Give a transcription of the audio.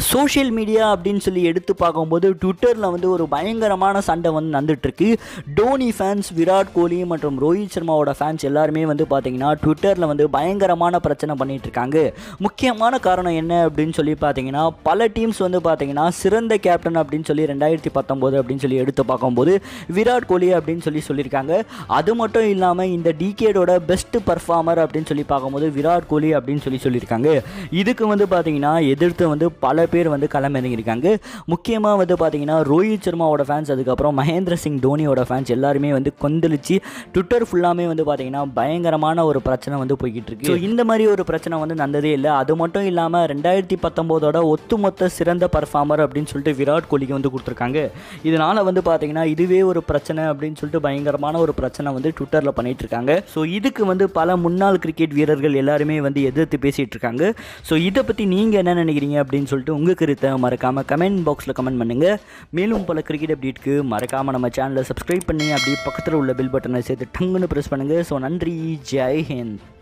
social media அப்படின்னு சொல்லி எடுத்து பார்க்கும்போது ட்விட்டரில் வந்து ஒரு பயங்கரமான சண்டை வந்து நடந்துட்டுருக்கு டோனி ஃபேன்ஸ் விராட் கோலி மற்றும் ரோஹித் சர்மாவோட ஃபேன்ஸ் எல்லாருமே வந்து பார்த்தீங்கன்னா ட்விட்டரில் வந்து பயங்கரமான பிரச்சனை பண்ணிட்டு இருக்காங்க முக்கியமான காரணம் என்ன அப்படின்னு சொல்லி பார்த்தீங்கன்னா பல டீம்ஸ் வந்து பார்த்தீங்கன்னா சிறந்த கேப்டன் அப்படின்னு சொல்லி ரெண்டாயிரத்தி பத்தொம்போது அப்படின்னு சொல்லி எடுத்து பார்க்கும்போது விராட் கோலி அப்படின்னு சொல்லி சொல்லியிருக்காங்க அது மட்டும் இல்லாமல் இந்த டிகேடோட பெஸ்ட் பர்ஃபார்மர் அப்படின்னு சொல்லி பார்க்கும்போது விராட் கோலி அப்படின்னு சொல்லி சொல்லியிருக்காங்க இதுக்கு வந்து பார்த்தீங்கன்னா எதிர்த்து வந்து பல பேர் வந்து களமிறங்கியிருக்காங்க முக்கியமாக வந்து பார்த்தீங்கன்னா ரோஹித் சர்மாவோட ஃபேன்ஸ் அதுக்கப்புறம் மகேந்திர சிங் தோனியோட ஃபேன்ஸ் எல்லாருமே வந்து கொந்தளிச்சு ட்விட்டர் ஃபுல்லாமே வந்து பார்த்தீங்கன்னா பயங்கரமான ஒரு பிரச்சனை வந்து போய்கிட்டு இருக்கு ஸோ இந்த மாதிரி ஒரு பிரச்சனை வந்து நடந்ததே இல்லை அது மட்டும் இல்லாமல் ரெண்டாயிரத்தி பத்தொம்போதோட ஒட்டுமொத்த சிறந்த பர்ஃபார்மர் அப்படின்னு சொல்லிட்டு விராட் கோலிக்கு வந்து கொடுத்துருக்காங்க இதனால் வந்து பார்த்தீங்கன்னா இதுவே ஒரு பிரச்சனை அப்படின்னு சொல்லிட்டு பயங்கரமான ஒரு பிரச்சனை வந்து ட்விட்டரில் பண்ணிட்டு இருக்காங்க ஸோ இதுக்கு வந்து பல முன்னாள் கிரிக்கெட் வீரர்கள் எல்லாருமே வந்து எதிர்த்து பேசிகிட்டு இருக்காங்க ஸோ இதை பற்றி நீங்கள் என்ன நினைக்கிறீங்க அப்படின்னு சொல்லிட்டு உங்கள் கருத்தை மறக்காமல் கமெண்ட் பாக்ஸில் கமெண்ட் பண்ணுங்கள் மேலும் பல கிரிக்கெட் அப்டேட்க்கு மறக்காமல் நம்ம சேனலை சப்ஸ்கிரைப் பண்ணி அப்படியே பக்கத்தில் உள்ள பெல் பட்டனை சேர்த்து டங்குன்னு ப்ரெஸ் பண்ணுங்கள் ஸோ நன்றி ஜெய் ஹிந்த்